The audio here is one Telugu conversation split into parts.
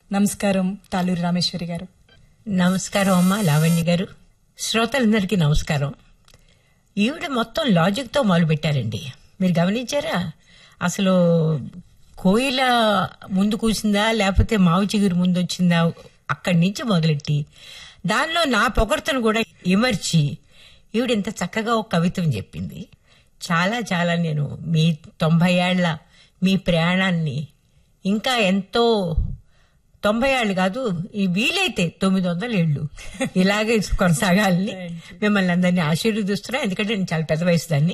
నమస్కారం తాలూరి రామేశ్వరి గారు నమస్కారం అమ్మా లావణ్య గారు శ్రోతలందరికీ నమస్కారం ఈవిడ మొత్తం లాజిక్ తో మొదలు పెట్టారండి మీరు గమనించారా అసలు కోయిల ముందు కూసిందా లేకపోతే మావు చిగురు ముందు వచ్చిందా అక్కడి నుంచి మొదలెట్టి దానిలో నా పొగడ్తను కూడా ఇమర్చి ఈవిడ ఇంత చక్కగా ఒక కవిత్వం చెప్పింది చాలా చాలా నేను మీ తొంభై ఏళ్ల మీ ప్రయాణాన్ని ఇంకా ఎంతో తొంభై ఏళ్ళు కాదు ఈ వీలైతే తొమ్మిది వందల ఏళ్ళు ఇలాగే కొనసాగాలని మిమ్మల్ని అందరినీ ఆశీర్వదిస్తున్నా ఎందుకంటే నేను చాలా పెద్ద వయసు దాన్ని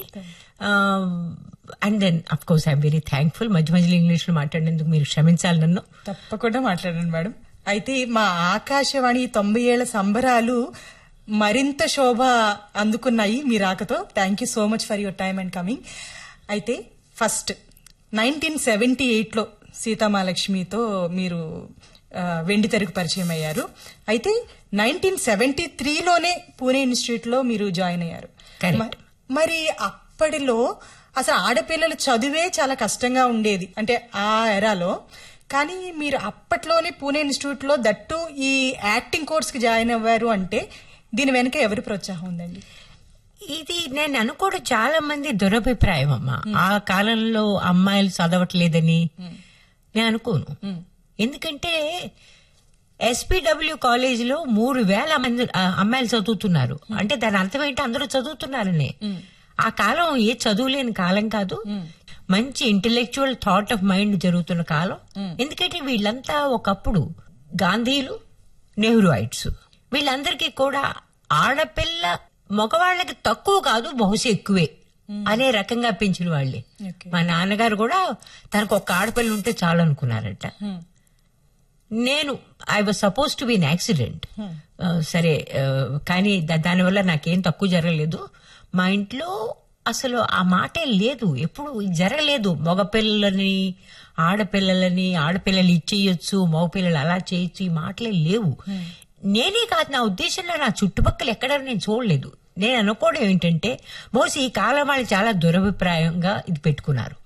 and then of course I'm very thankful మధ్య మధ్యలో ఇంగ్లీష్లో మాట్లాడినందుకు మీరు క్షమించాలి నన్ను తప్పకుండా మాట్లాడండి మేడం అయితే మా ఆకాశవాణి తొంభై ఏళ్ల సంబరాలు మరింత శోభ అందుకున్నాయి మీ రాకతో thank you so much for your time and coming అయితే ఫస్ట్ నైన్టీన్ సెవెంటీ ఎయిట్లో సీతామహాలక్ష్మితో మీరు ఆ, వెండి తెరకు పరిచయం అయ్యారు అయితే నైన్టీన్ సెవెంటీ త్రీలోనే పూణే ఇన్స్టిట్యూట్ లో మీరు జాయిన్ అయ్యారు Correct. మ- మరి అప్పటిలో అసలు ఆడపిల్లలు చదువే చాలా కష్టంగా ఉండేది అంటే ఆ ఎరాలో కానీ మీరు అప్పట్లోనే పూణే ఇన్స్టిట్యూట్ లో దట్టు ఈ యాక్టింగ్ కోర్స్ కి జాయిన్ అవ్వారు అంటే దీని వెనక ఎవరి ప్రోత్సాహం ఉందండి ఇది నేను అనుకోవడం చాలా మంది దురభిప్రాయం అమ్మా ఆ కాలంలో అమ్మాయిలు చదవట్లేదని నేను అనుకోను ఎందుకంటే ఎస్పీడబ్ల్యూ కాలేజీలో మూడు వేల మంది ఆ, అమ్మాయిలు చదువుతున్నారు అంటే దాని అర్థం ఏంటి అందరూ చదువుతున్నారని ఆ కాలం ఏ చదువులేని కాలం కాదు మంచి ఇంటెలెక్చువల్ థాట్ ఆఫ్ మైండ్ జరుగుతున్న కాలం ఎందుకంటే వీళ్ళంతా ఒకప్పుడు గాంధీలు నెహ్రూయిట్స్ వీళ్ళందరికీ కూడా ఆడపిల్ల మగవాళ్ళకి తక్కువ కాదు బహుశా ఎక్కువే అనే రకంగా పెంచిన వాళ్ళే Okay. మా నాన్నగారు కూడా తనకు ఒక ఆడపిల్ల ఉంటే చాలు అనుకున్నారట నేను I was supposed to be in accident సరే ఆ, కానీ దా- దానివల్ల నాకేం తక్కువ జరగలేదు మా ఇంట్లో అసలు ఆ మాటే లేదు ఎప్పుడు జరగలేదు మగపిల్లలని ఆడపిల్లలని ఆడపిల్లలు ఇచ్చేయొచ్చు మగపిల్లలు అలా చేయొచ్చు ఈ మాటలే లేవు నేనే కాదు నా ఉద్దేశంలో నా చుట్టుపక్కల ఎక్కడ నేను చూడలేదు నేను అనుకోవడం ఏంటంటే మోసి ఈ కాలం వాళ్ళు చాలా దురభిప్రాయంగా ఇది పెట్టుకున్నారు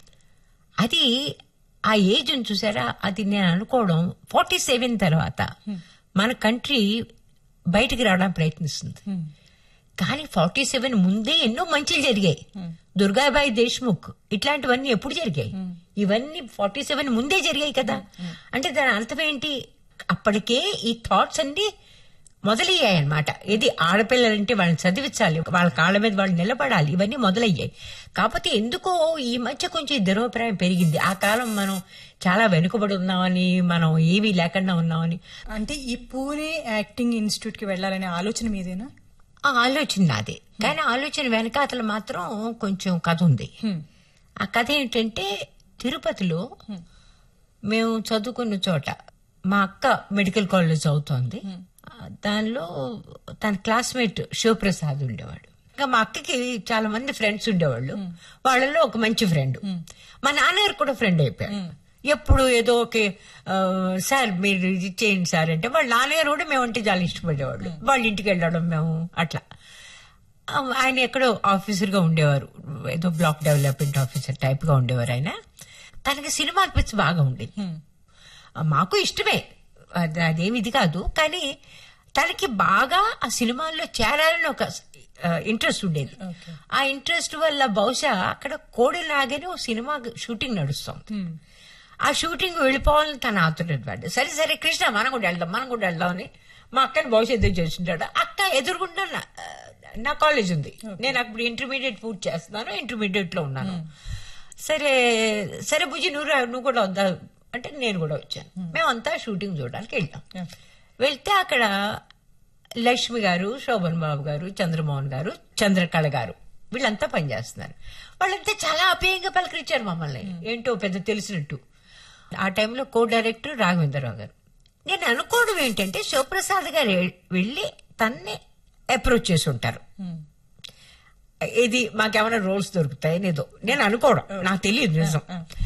అది ఆ ఏజ్ ఉంది చూసారా అది నేను అనుకోవడం ఫార్టీ సెవెన్ తర్వాత మన కంట్రీ బయటికి రావడానికి ప్రయత్నిస్తుంది కానీ ఫార్టీ సెవెన్ ముందే ఎన్నో మంచిలు జరిగాయి దుర్గాబాయి దేశ్ముఖ్ ఇట్లాంటివన్నీ ఎప్పుడు జరిగాయి ఇవన్నీ ఫార్టీ సెవెన్ ముందే జరిగాయి కదా అంటే దాని అర్థం ఏంటి అప్పటికే ఈ థాట్స్ అన్ని మొదలయ్యాయి అనమాట ఇది ఆడపిల్లలంటే వాళ్ళని చదివించాలి వాళ్ళ కాళ్ళ మీద వాళ్ళు నిలబడాలి ఇవన్నీ మొదలయ్యాయి కాకపోతే ఎందుకో ఈ మధ్య కొంచెం ఈ దురభిప్రాయం పెరిగింది ఆ కాలం మనం చాలా వెనుకబడి ఉన్నామని మనం ఏమీ లేకుండా ఉన్నామని అంటే ఈ పూణే యాక్టింగ్ ఇన్స్టిట్యూట్ కి వెళ్ళాలనే ఆలోచన మీదేనా ఆ ఆలోచన నాదే కానీ ఆలోచన వెనకాతల మాత్రం కొంచెం కథ ఉంది ఆ కథ ఏంటంటే తిరుపతిలో మేము చదువుకున్న చోట మా అక్క మెడికల్ కాలేజ్ చదువుతోంది ఆ, దానిలో తన క్లాస్మేట్ శివప్రసాద్ ఉండేవాడు ఇంకా మా అక్కకి చాలా మంది ఫ్రెండ్స్ ఉండేవాళ్ళు వాళ్ళలో ఒక మంచి ఫ్రెండ్ మా నాన్నగారు కూడా ఫ్రెండ్ అయిపోయాడు ఎప్పుడు ఏదో ఒక ఆ, సార్ మీరు ఇది చేయండి సార్ అంటే వాళ్ళ నాన్నగారు కూడా మేమంటే చాలా ఇష్టపడేవాళ్ళు వాళ్ళ ఇంటికి వెళ్ళడం మేము అట్లా ఆ, ఆయన ఎక్కడో ఆఫీసర్ గా ఉండేవారు ఏదో బ్లాక్ డెవలప్మెంట్ ఆఫీసర్ టైప్ గా ఉండేవారు ఆయన తనకి సినిమా పిచ్చి బాగా ఉండేది ఆ, మాకు ఇష్టమే అది అదేమి ఇది కాదు కానీ తనకి బాగా ఆ సినిమాల్లో చేరాలని ఒక ఇంట్రెస్ట్ ఉండేది ఆ ఇంట్రెస్ట్ వల్ల బహుశా అక్కడ కోడి నాగని ఒక సినిమా షూటింగ్ నడుస్తుంది ఆ షూటింగ్ వెళ్ళిపోవాలని తన ఆతుర్యం వాడు సరే సరే కృష్ణ మనం కూడా వెళ్దాం మనం కూడా వెళ్దాం అని మా అక్కని భవిష్యత్తు చేస్తుంటాడు అక్క ఎదురుగుండా నా- నా కాలేజ్ ఉంది నేను అప్పుడు ఇంటర్మీడియట్ పూర్తి చేస్తున్నాను ఇంటర్మీడియట్ లో ఉన్నాను సరే సరే బుజ్జి నువ్వు రా, నువ్వు కూడా వద్దా అంటే నేను కూడా వచ్చాను మేమంతా షూటింగ్ చూడడానికి వెళ్ళాం వెళ్తే అక్కడ లక్ష్మి గారు శోభన్ బాబు గారు చంద్రమోహన్ గారు చంద్రకళ గారు వీళ్ళంతా పనిచేస్తున్నారు వాళ్ళంతా చాలా ఆప్యాయంగా పలకరించారు మమ్మల్ని ఏంటో పెద్ద తెలిసినట్టు ఆ టైంలో కో డైరెక్టర్ రాఘవేంద్రరావు గారు నేను అనుకోవడం ఏంటంటే శివప్రసాద్ గారు ఏ- వెళ్ళి తన్నే అప్రోచ్ చేసి ఉంటారు ఇది మాకేమైనా రోల్స్ దొరుకుతాయని ఏదో నేను అనుకోవడం నాకు తెలియదు నిజం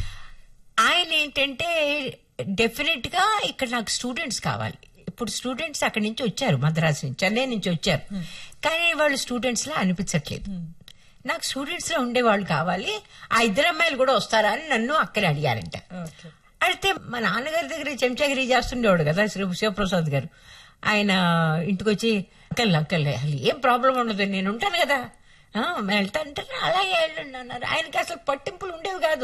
ఆయన ఏంటంటే డెఫినెట్ గా ఇక్కడ నాకు స్టూడెంట్స్ కావాలి ఇప్పుడు స్టూడెంట్స్ అక్కడి నుంచి వచ్చారు మద్రాసు నుంచి చెన్నై నుంచి వచ్చారు కానీ వాళ్ళు స్టూడెంట్స్ లా అనిపించట్లేదు నాకు స్టూడెంట్స్ లో ఉండే వాళ్ళు కావాలి ఆ ఇద్దరు అమ్మాయిలు కూడా వస్తారా అని నన్ను అక్కడ అడిగారంట ఓకే అయితే మా నాన్నగారి దగ్గర చెంచాగిరి చేస్తుండేవాడు కదా శ్రీ శివప్రసాద్ గారు ఆయన ఇంటికి వచ్చి అంకల్ అంకల్ అసలు ఏం ప్రాబ్లం ఉండదు నేను ఉంటాను కదా ఆ, వెళ్తా అంటే అలాగే వెళ్ళండి అన్నారు ఆయనకి అసలు పట్టింపులు ఉండేవి కాదు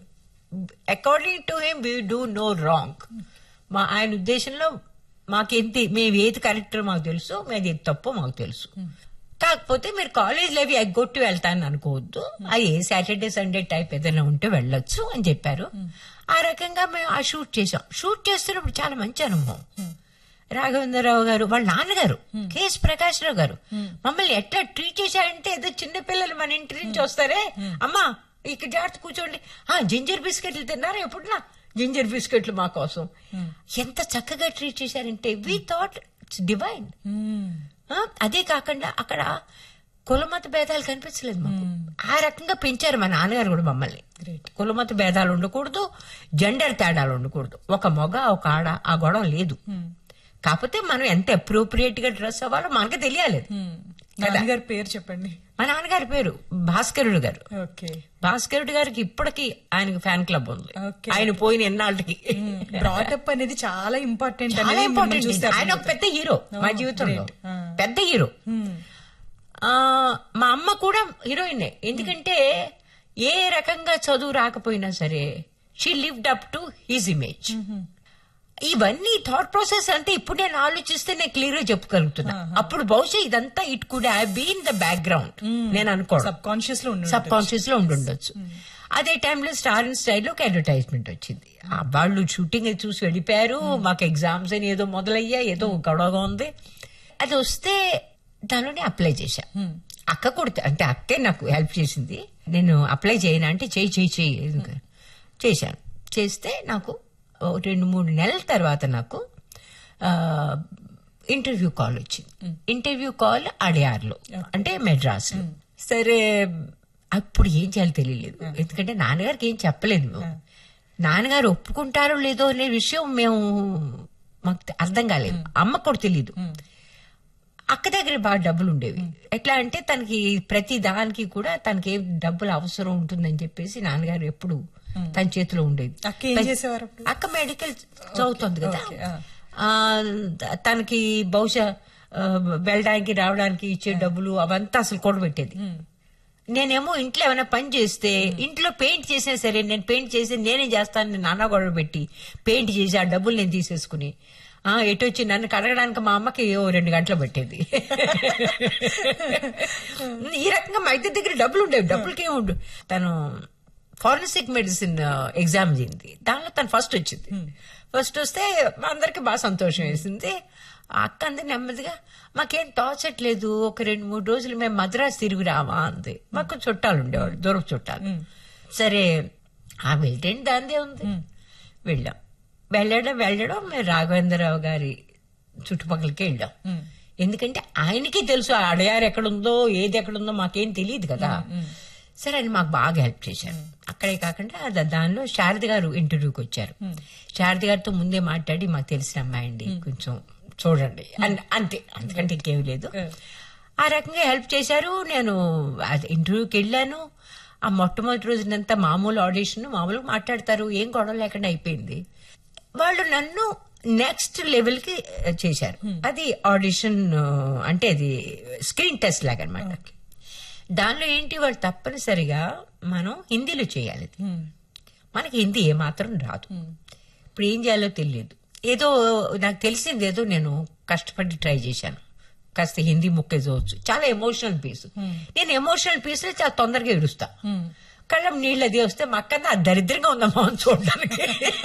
according to him we do no wrong మా ఆయన ఉద్దేశంలో మాకేంటి మేము ఏది కరెక్ట్ మాకు తెలుసు మేము ఏది తప్పో మాకు తెలుసు కాకపోతే మీరు కాలేజ్ లేవి ఎగ్గొట్టి వెళ్తాను అనుకోవద్దు అది సాటర్డే సండే టైప్ ఏదైనా ఉంటే వెళ్ళొచ్చు అని చెప్పారు ఆ రకంగా మేము ఆ షూట్ చేసాం షూట్ చేస్తున్నప్పుడు చాలా మంచి అనుభవం రాఘవేంద్రరావు గారు వాళ్ళ నాన్నగారు కేఎస్ ప్రకాష్ రావు గారు మమ్మల్ని ఎట్లా ట్రీట్ చేశారంటే ఏదో చిన్న పిల్లలు మన ఇంటి నుంచి వస్తారే అమ్మా ఇక్కడ జాగ్రత్త కూర్చోండి ఆ జింజర్ బిస్కెట్లు తిన్నారా ఎప్పుడునా జింజర్ బిస్కెట్లు మా కోసం ఎంత చక్కగా ట్రీట్ చేశారంటే వి థాట్ ఇట్స్ డివైన్ ఆ, అదే కాకుండా అక్కడ కులమత భేదాలు కనిపించలేదు మాకు ఆ రకంగా పెంచారు మా నాన్నగారు కూడా మమ్మల్ని కులమత భేదాలు ఉండకూడదు జెండర్ తేడాలు ఉండకూడదు ఒక మొగ ఒక ఆడ ఆ గొడవ లేదు కాకపోతే మనం ఎంత అప్రోప్రియేట్ గా డ్రెస్ అవ్వాలో మనకు తెలియాలి నాన్నగారి పేరు చెప్పండి మా నాన్నగారి పేరు భాస్కరుడు గారు ఓకే భాస్కరుడు గారికి ఇప్పటికీ ఆయనకి ఫ్యాన్ క్లబ్ ఉంది Okay. ఆయన పోయిన ఎన్నాళ్ళకి బ్రాటప్ అనేది చాలా ఇంపార్టెంట్ చాలా అనేది మిమ్మల్ని ఇంపార్టెంట్ చూస్తే ఆయన ఒక పెద్ద హీరో మా Oh, జీవితంలో great. Ah. పెద్ద హీరో Hmm. ఆ, మా అమ్మ కూడా హీరోయినే ఎందుకంటే ఏ రకంగా చదువు రాకపోయినా సరే she lived up to his image ఇవన్నీ థాట్ ప్రాసెస్ అంటే ఇప్పుడు నేను ఆలోచిస్తే నేను క్లియర్ గా చెప్పగలుగుతున్నా అప్పుడు బహుశా ఇదంతా it could have been the background నేను అనుకోను సబ్ కాన్షియస్ లో ఉండి సబ్ కాన్షియస్ లో ఉండుండొచ్చు అదే టైంలో స్టార్ అండ్ స్టైల్లో ఒక అడ్వర్టైజ్మెంట్ వచ్చింది ఆ వాళ్ళు షూటింగ్ చూసి వెళ్ళిపోయారు మాకు ఎగ్జామ్స్ అని ఏదో మొదలయ్యా ఏదో గొడవగా ఉంది అది వస్తే దానిలోనే అప్లై చేశా అక్క కూడా అంటే అక్కే నాకు హెల్ప్ చేసింది నేను అప్లై చేయను అంటే చేయి చేయి చేయి ఎందుకు? చేశాను చేస్తే నాకు ఓ రెండు మూడు నెలల తర్వాత నాకు ఇంటర్వ్యూ కాల్ వచ్చింది ఇంటర్వ్యూ కాల్ అడియార్లో అంటే మెడ్రాస్ సరే అప్పుడు ఏం చేయాలో తెలియలేదు ఎందుకంటే నాన్నగారికి ఏం చెప్పలేదు మేము నాన్నగారు ఒప్పుకుంటారో లేదో అనే విషయం మేము మాకు తె- అర్థం కాలేదు అమ్మకు కూడా తెలియదు అక్క దగ్గర బాగా డబ్బులు ఉండేవి ఎట్లా అంటే తనకి ప్రతి దానికి కూడా తనకి ఏం డబ్బులు అవసరం ఉంటుందని చెప్పేసి నాన్నగారు ఎప్పుడు తన చేతిలో ఉండేది అక్క ఏం చేసేవారు అప్పుడు? అక్క మెడికల్ చదువుతుంది కదా ఓకే, ఆ. ఆ, తనకి బహుశా ఆ, వెళ్ళడానికి రావడానికి ఇచ్చే డబ్బులు అవంతా అసలు కూడబెట్టేది నేనేమో ఇంట్లో ఏమైనా పని చేస్తే ఇంట్లో పెయింట్ చేసినా సరే నేను పెయింట్ చేసి నేనే చేస్తాను నేను నాన్న గొడవ పెట్టి పెయింట్ చేసి ఆ డబ్బులు నేను తీసేసుకుని ఆ ఎటు వచ్చి నన్ను కడగడానికి మా అమ్మకి ఓ రెండు గంటలు పట్టేది ఈ రకంగా మా ఇద్దరి దగ్గర డబ్బులు ఉండేవి డబ్బులకి ఏమి ఉండు తను ఫారెన్సిక్ మెడిసిన్ ఎగ్జామ్ చేయింది దానిలో తను ఫస్ట్ వచ్చింది ఫస్ట్ వస్తే మా అందరికి బాగా సంతోషం వేసింది ఆ అక్క అంది నెమ్మదిగా మాకేం తోచట్లేదు ఒక రెండు మూడు రోజులు మేము మద్రాసు తిరిగి రావా అంది మాకు చుట్టాలు ఉండేవాళ్ళు దూరపు చుట్టాలు సరే ఆ వెళ్తేంటి దాందే ఉంది వెళ్ళాం వెళ్ళడం వెళ్ళడం మేము రాఘవేంద్రరావు గారి చుట్టుపక్కలకి వెళ్ళాం ఎందుకంటే ఆయనకి తెలుసు ఆ అడయారు ఎక్కడుందో ఏది ఎక్కడుందో మాకేం తెలియదు కదా సరే ఆయన మాకు బాగా హెల్ప్ చేశారు అక్కడే కాకుండా దా- దానిలో శారద గారు ఇంటర్వ్యూకి వచ్చారు శారద గారితో ముందే మాట్లాడి మాకు తెలిసిన అమ్మాయి అండి కొంచెం చూడండి అన్- అంతే అంతకంటే ఇంకేం లేదు ఆ రకంగా హెల్ప్ చేశారు నేను అది ఇంటర్వ్యూకి వెళ్ళాను ఆ మొట్టమొదటి రోజునంతా మామూలు ఆడిషన్ మామూలుగా మాట్లాడతారు ఏం గొడవ లేకుండా అయిపోయింది వాళ్ళు నన్ను నెక్స్ట్ లెవెల్ కి చేశారు అది ఆడిషన్ అంటే అది స్క్రీన్ టెస్ట్ లాగా అనమాట దానిలో ఏంటి వాళ్ళు తప్పనిసరిగా మనం హిందీలో చేయాలి అది. మనకి హిందీ ఏమాత్రం రాదు ఇప్పుడు ఏం చేయాలో తెలియదు ఏదో నాకు తెలిసింది ఏదో నేను కష్టపడి ట్రై చేశాను కాస్త హిందీ ముక్క చదవచ్చు చాలా ఎమోషనల్ పీస్ నేను ఎమోషనల్ పీస్ లో చాలా తొందరగా ఎడుస్తా కళ్ళం నీళ్ళు అది వస్తే మా అక్క దరిద్రంగా ఉందమ్మా అని చూడడానికి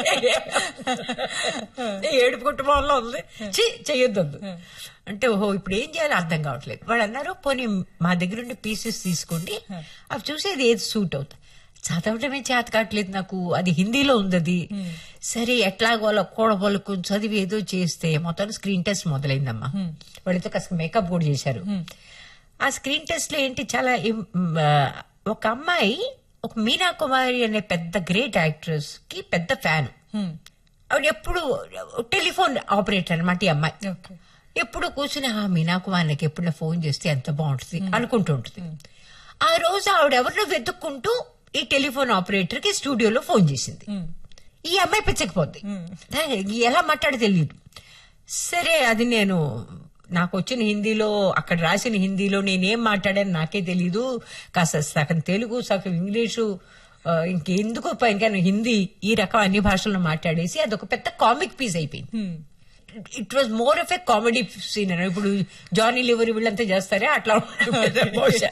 ఏడుపు కుటుంబంలో ఉంది చి చెయ్యొద్దు అంటే ఓహో ఇప్పుడు ఏం చేయాలో అర్థం కావట్లేదు వాళ్ళు అన్నారు పోనీ మా దగ్గర ఉండే పీసెస్ తీసుకోండి అవి చూసేది ఏది సూట్ అవుతా చదవడమే చేత కావట్లేదు నాకు అది హిందీలో ఉంది అది సరే ఎట్లాగో అలా కూడబొలకు చదివి ఏదో చేస్తే మొత్తం స్క్రీన్ టెస్ట్ మొదలైందమ్మా వాళ్ళతో కాస్త మేకప్ కూడా చేశారు ఆ స్క్రీన్ టెస్ట్ లో ఏంటి చాలా ఇం- ఆ, ఒక అమ్మాయి ఒక మీనా కుమారి అనే పెద్ద గ్రేట్ యాక్ట్రెస్ కి పెద్ద ఫ్యాన్ ఆవిడ ఎప్పుడు టెలిఫోన్ ఆపరేటర్ అనమాట ఈ అమ్మాయి ఓకే ఎప్పుడు కూర్చుని ఆ మీనా కుమార్కి ఎప్పుడు ఫోన్ చేస్తే ఎంత బాగుంటుంది అనుకుంటూ ఉంటుంది ఆ రోజు ఆవిడ ఎవరినో వెతుక్కుంటూ ఈ టెలిఫోన్ ఆపరేటర్ కి స్టూడియోలో ఫోన్ చేసింది ఈ అమ్మాయి పిచ్చకపోద్ది ఎలా మాట్లాడి తెలియదు సరే అది నేను నాకు వచ్చిన హిందీలో అక్కడ రాసిన హిందీలో నేనేం మాట్లాడాను నాకే తెలీదు కాస్త సగం తెలుగు సగం ఇంగ్లీషు ఆ, ఇంకెందుకు పైగా హిందీ ఈ రకం అన్ని భాషల్లో మాట్లాడేసి అదొక పెద్ద కామిక్ పీస్ అయిపోయింది it was more of a comedy scene ఇప్పుడు జానీ లివర్ వీళ్ళంతా చేస్తారే అట్లా ఉంటుంది బహుశా.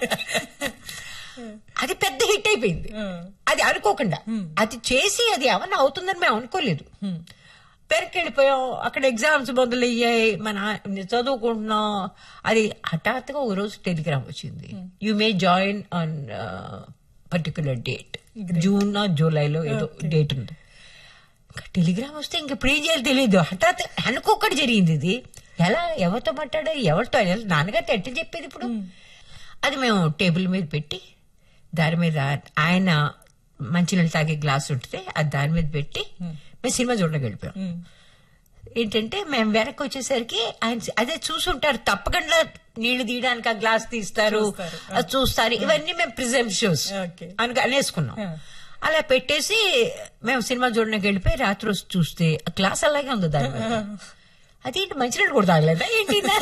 అది పెద్ద హిట్ అయిపోయింది అది అనుకోకుండా అది చేసి అది ఏమన్నా అవుతుందని మేము అనుకోలేదు పెరక్కి వెళ్ళిపోయాం అక్కడ ఎగ్జామ్స్ మొదలయ్యాయి మన చదువుకుంటున్నాం అది హఠాత్తుగా ఒక రోజు టెలిగ్రామ్ వచ్చింది you may join on particular date June జూలైలో ఏదో డేట్ ఉంది ఇంకా టెలిగ్రామ్ వస్తే ఇంక ఇప్పుడు ఏం చేయాలి తెలియదు హఠాత్ అనుకోకుండా జరిగింది ఇది ఎలా ఎవరితో మాట్లాడారు ఎవరితో ఎలా- నాన్నగారితో ఎట్లా చెప్పేది ఇప్పుడు అది మేము టేబుల్ మీద పెట్టి దాని మీద ఆయన మంచినీళ్ళు తాగే గ్లాస్ ఉంటే అది దాని మీద పెట్టి మేము సినిమా చూడడానికి వెళ్ళిపోయాం ఏంటంటే మేము వెనక్కి వచ్చేసరికి ఆయన అదే చూసుంటారు తప్పకుండా నీళ్లు తీయడానికి ఆ గ్లాస్ తీస్తారు చూస్తారు. అది చూస్తారు ఇవన్నీ మేము ప్రిజంప్షన్స్ Okay. అని అనేసుకున్నాం Yeah. అలా పెట్టేసి మేము సినిమా చూడడానికి వెళ్ళిపోయి రాత్రి వచ్చి చూస్తే ఆ గ్లాస్ అలాగే ఉంది దాని మీద అదేంటి మంచినీళ్ళు కూడా తాగలేదా ఏంటి నా?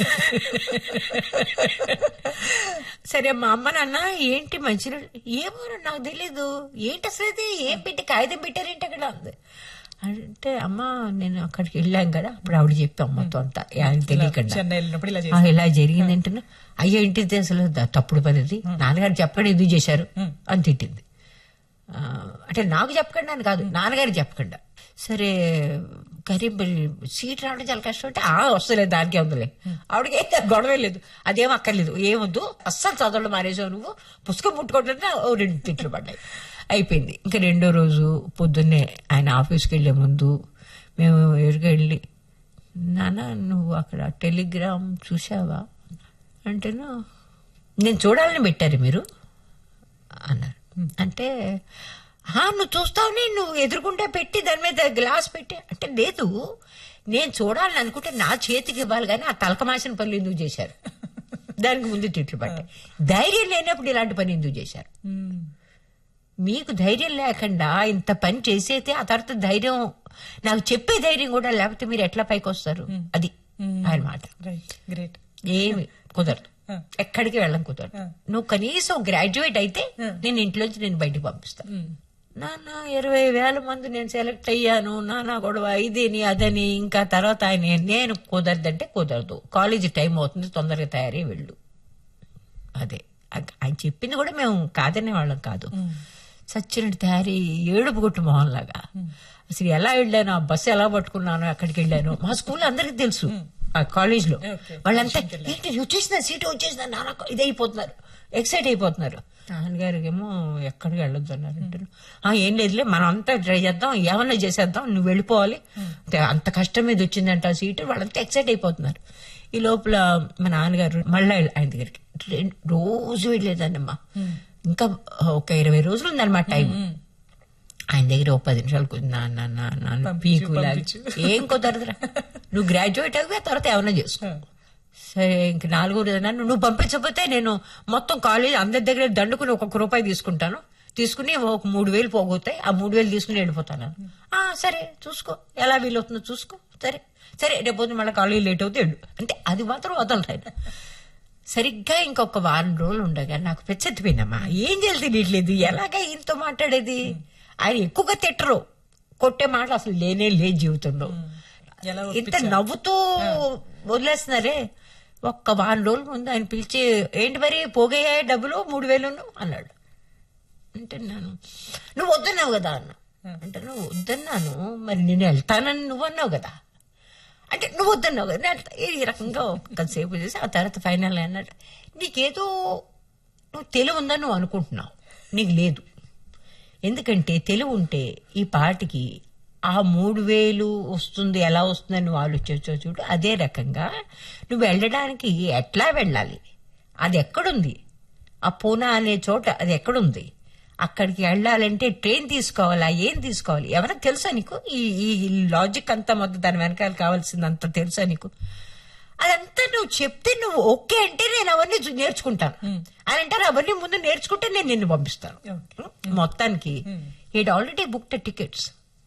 సరే మా అమ్మ నాన్న ఏంటి మంచినీళ్ళు ఏమో నాకు తెలీదు ఏంటి అసలు ఇది ఏం పెట్టి కాగితం పెట్టారేంటి అక్కడ అంది అంటే అమ్మ నేను అక్కడికి వెళ్ళాం కదా అప్పుడు ఆవిడ చెప్పాం మొత్తం అంతా ఆయన తెలియకుండా చెన్నై వెళ్ళినప్పుడు ఇలా ఆ, చేసి ఇలా జరిగింది అంటున్నా అయ్యో ఏంటిది అసలు ద- తప్పుడు పనిది నాన్నగారు చెప్పకుండా ఎందుకు చేశారు అని తిట్టింది ఆ, అంటే నాకు చెప్పకుండా అని కాదు నాన్నగారికి చెప్పకుండా సరే గరీబ్ సీట్ రావడం చాలా కష్టం అంటే ఆ వస్తలేదు దానికే ఉందిలే ఆవిడకి ఏం గొడవ లేదు అదేం అక్కర్లేదు ఏమొద్దు అస్సలు చదవడం మానేసావు నువ్వు పుస్తకం ముట్టుకోవట్లేదు ఓ రెండు తిట్లు పడ్డాయి అయిపోయింది ఇంకా రెండో రోజు పొద్దున్నే ఆయన ఆఫీస్కి వెళ్లే ముందు మేము ఎదురుగా వెళ్ళి నాన్న నువ్వు అక్కడ టెలిగ్రామ్ చూసావా అంటేనా నేను చూడాలని పెట్టారు మీరు అన్నారు అంటే "ఆ, నువ్వు చూస్తావని నువ్వు ఎదురుకుంటే పెట్టి దాని మీద గ్లాస్ పెట్టి అంటే లేదు నేను చూడాలని అనుకుంటే నా చేతికి ఇవ్వాలి కానీ ఆ తలకమాసిన పనులు ఎందుకు చేశారు దానికి ముందు తిట్లు పట్టాయి ధైర్యం లేనప్పుడు ఇలాంటి పని ఎందుకు చేశారు మీకు ధైర్యం లేకుండా ఇంత పని చేసేతే ఆ తర్వాత ధైర్యం నాకు చెప్పే ధైర్యం కూడా లేకపోతే మీరు ఎట్లా పైకి వస్తారు అది ఆయన మాట రైట్ గ్రేట్ ఏమి కుదరదు ఆ. ఎక్కడికి వెళ్ళం కుదరదు ఆ. నువ్వు కనీసం గ్రాడ్యుయేట్ అయితే నేను ఇంట్లోంచి నేను బయటికి పంపిస్తాను నాన్న ఇరవై వేల మంది నేను సెలెక్ట్ అయ్యాను నాన్న గొడవ ఇదని అదని ఇంకా తర్వాత ఆయన నేను కుదరదంటే కుదరదు కాలేజీ టైం అవుతుంది తొందరగా తయారై వెళ్ళు అదే అ- ఆయన చెప్పింది కూడా మేము కాదనే వాళ్ళం కాదు సచ్చినట్టు తయారీ ఏడుపు కొట్టు మొహంలాగా అసలు ఎలా వెళ్ళాను ఆ బస్సు ఎలా పట్టుకున్నాను అక్కడికి వెళ్ళాను మా స్కూల్ అందరికి తెలుసు ఆ కాలేజ్ లో Okay. వాళ్ళంతా ఏంటి వచ్చేసిన సీటు వచ్చేసిన నాన్న ఇది అయిపోతున్నారు ఎక్సైట్ అయిపోతున్నారు నాన్నగారికి ఏమో ఎక్కడికి వెళ్ళొద్దు అన్నారు అంటారు "ఆ, ఏం లేదులే మనం అంతా ట్రై చేద్దాం ఏమన్నా చేసేద్దాం నువ్వు వెళ్ళిపోవాలి అంటే అంత కష్టం మీద వచ్చిందంట ఆ సీటు వాళ్ళంతా ఎక్సైట్ అయిపోతున్నారు ఈ లోపల మా నాన్నగారు మళ్ళీ ఆయన దగ్గరికి రెం- రోజు వెళ్ళేదాన్నమ్మా ఇంకా ఒక ఇరవై రోజులు ఉందన్నమాట టైం ఆయన దగ్గర ఒక పది నిమిషాలు కూర్చుని నాన్న నాన్న నాన్న పంపించు, పీకు లాగి, పంపించు. ఏం కుదరదురా నువ్వు గ్రాడ్యుయేట్ అవి ఆ తర్వాత ఏమైనా చేసుకో సరే ఇంక నాలుగో రోజు అన్నాను నువ్వు పంపించకపోతే నేను మొత్తం కాలేజ్ అందరి దగ్గర దండుకుని ఒక్కొక్క రూపాయి తీసుకుంటాను తీసుకుని ఒక మూడు వేలు పోగొతాయి ఆ మూడు వేలు తీసుకుని వెళ్ళిపోతాను ఆ సరే చూసుకో ఎలా వీలవుతుందో చూసుకో సరే సరే రేపు పొద్దున్న మళ్ళీ కాలేజ్ లేట్ అవుతే వెళ్ళు అంటే అది మాత్రం వదలరు ఆయన సరిగ్గా ఇంకొక వారం రోజులు ఉండగా నాకు పెచ్చెత్తిపోయిందమ్మా ఏం చేయాలి తెలియట్లేదు ఎలాగా ఈయనతో మాట్లాడేది ఆయన ఎక్కువగా తిట్టరు కొట్టే మాట అసలు లేనే లేదు జీవితంలో ఎలా ఇంత నవ్వుతూ వదిలేస్తున్నారే ఒక్క వారం రోజుల ముందు ఆయన పిలిచి ఏంటి మరి పోగయ్యాయి డబ్బులు మూడు వేలును అన్నాడు అంటే నేను నువ్వు వద్దన్నావు కదా అన్న అంటే నువ్వు వద్దన్నాను మరి నేను వెళ్తానని నువ్వు అన్నావు కదా అంటే నువ్వు వద్దన్నావు కదా నేను వెళ్తా. ఈ రకంగా కొంతసేపు చేసి ఆ తర్వాత ఫైనల్ అన్నాడు నీకేదో నువ్వు తెలివి ఉందని నువ్వు అనుకుంటున్నావు నీకు లేదు ఎందుకంటే తెలివి ఉంటే ఈ పాటికి ఆ మూడు వేలు వస్తుంది ఎలా వస్తుందని నువ్వు ఆలోచించో చూడు అదే రకంగా నువ్వు వెళ్ళడానికి ఎట్లా వెళ్ళాలి అది ఎక్కడుంది ఆ పూనా అనే చోట అది ఎక్కడుంది అక్కడికి వెళ్ళాలంటే ట్రైన్ తీసుకోవాలా ఏం తీసుకోవాలి ఎవరికి తెలుసా నీకు ఈ ఈ లాజిక్ అంతా మొత్తం దాని వెనకాల కావాల్సిందంతా తెలుసా నీకు అదంతా నువ్వు చెప్తే నువ్వు ఓకే అంటే నేను అవన్నీ చూ- నేర్చుకుంటాను అని అంటారు అవన్నీ ముందు నేర్చుకుంటే నేను నిన్ను పంపిస్తాను మొత్తానికి he'd already book the tickets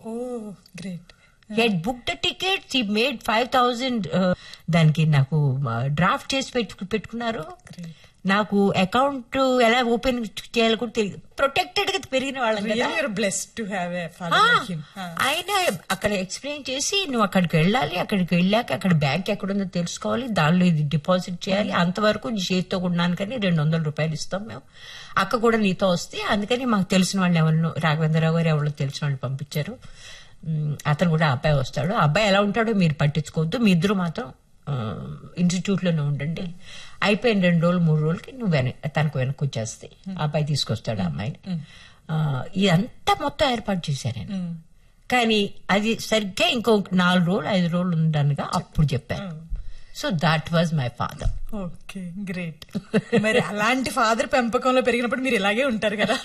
oh great he'd book the tickets ఈ మేడ్ ఫైవ్ థౌజండ్ దానికి నాకు డ్రాఫ్ట్ చేసి పెట్టు పెట్టుకున్నారు నాకు అకౌంట్ ఎలా ఓపెన్ చేయాలో కూడా తెలియదు ప్రొటెక్టెడ్ గా పెరిగిన వాళ్ళం కదా real you're blessed to have a ఆ, ఫాదర్ లైక్ హిమ్ ఆయన అక్కడ ఎక్స్ప్లెయిన్ చేసి నువ్వు అక్కడికి వెళ్ళాలి అక్కడికి వెళ్ళాక అక్కడ బ్యాంక్ ఎక్కడుందో తెలుసుకోవాలి దానిలో ఇది డిపాజిట్ చేయాలి అంతవరకు నీ చేతితో కొన్నాను కానీ రెండు వందల రూపాయలు ఇస్తాం మేము అక్క కూడా నీతో వస్తే అందుకని మాకు తెలిసిన వాళ్ళు ఎవరినో రాఘవేంద్రరావు గారు ఎవరో తెలిసిన వాళ్ళు పంపించారు ఉమ్, అతను కూడా ఆ అబ్బాయి వస్తాడు ఆ అబ్బాయి ఎలా ఉంటాడో మీరు పట్టించుకోవద్దు మీ ఇద్దరు మాత్రం ఇన్స్టిట్యూట్ లోనే ఉండండి అయిపోయిన రెండు రోజులు మూడు రోజులకి నువ్వు వెన తనకు వెనక్కి వచ్చేస్తే ఆ అబ్బాయి తీసుకొస్తాడు ఆ అమ్మాయిని ఆ, ఇదంతా మొత్తం ఏర్పాటు చేశాను నేను కానీ అది సరిగ్గా ఇంకో నాలుగు రోజులు ఐదు రోజులు ఉండనుగా అప్పుడు చెప్పాను so that was my father okay great మరి అలాంటి ఫాదర్ పెంపకంలో పెరిగినప్పుడు మీరు ఇలాగే ఉంటారు కదా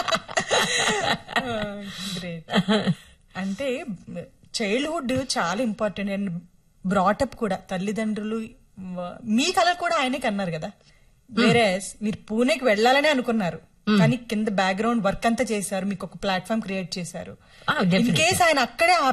గ్రేట్ అంటే చైల్డ్హుడ్ చాలా ఇంపార్టెంట్ అండ్ బ్రాటప్ కూడా తల్లిదండ్రులు వ- మీ కలర్ కూడా ఆయనే కన్నారు కదా వేరే మీరు పూణేకి వెళ్ళాలని అనుకున్నారు కానీ కింద బ్యాక్గ్రౌండ్ వర్క్ అంతా చేశారు మీకు ఒక ప్లాట్ఫామ్ క్రియేట్ చేశారు Ah, definitely. ఇన్ కేస్ ఆయన అక్కడే